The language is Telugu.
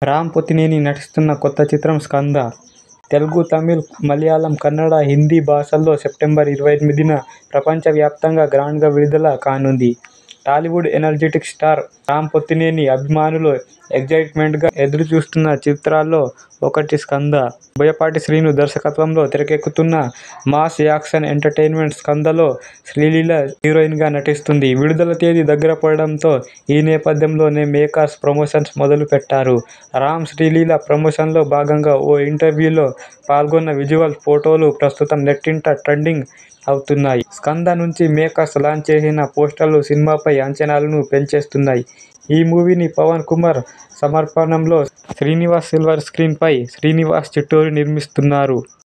రామ్ పోతినేని నటిస్తున్న కొత్త చిత్రం స్కంద. తెలుగు, తమిళ్, మలయాళం, కన్నడ, హిందీ భాషల్లో సెప్టెంబర్ ఇరవై ఎనిమిదిన ప్రపంచ వ్యాప్తంగా గ్రాండ్గా విడుదల కానుంది. Tollywood energetic star Ram Pothineni అభిమానులు ఎగ్జైట్మెంట్గా ఎదురుచూస్తున్న చిత్రాల్లో ఒకటి స్కంద. బోయపాటి శ్రీను దర్శకత్వంలో తెరకెక్కుతున్న మాస్ యాక్షన్ ఎంటర్టైనర్ స్కందలో శ్రీలీల హీరోయిన్గా నటిస్తుంది. విడుదల తేదీ దగ్గరపడడంతో ఈ నేపథ్యంలోనే మేకర్స్ ప్రమోషన్స్ మొదలుపెట్టారు. రామ్, శ్రీలీల ప్రమోషన్స్లో భాగంగా ఓ ఇంటర్వ్యూలో పాల్గొన్న విజువల్ ఫొటోలు ప్రస్తుతం నెట్టింట ట్రెండింగ్ అవుతున్నాయి. స్కంద నుంచి మేకర్స్ లాంచ్ చేసిన పోస్టర్లు సినిమాపై అంచనాలను పెంచేస్తున్నాయి. ఈ మూవీని పవన్ కుమార్ సమర్పణలో శ్రీనివాస్ సిల్వర్ స్క్రీన్ పై శ్రీనివాస్ చిట్టూరి నిర్మిస్తున్నారు.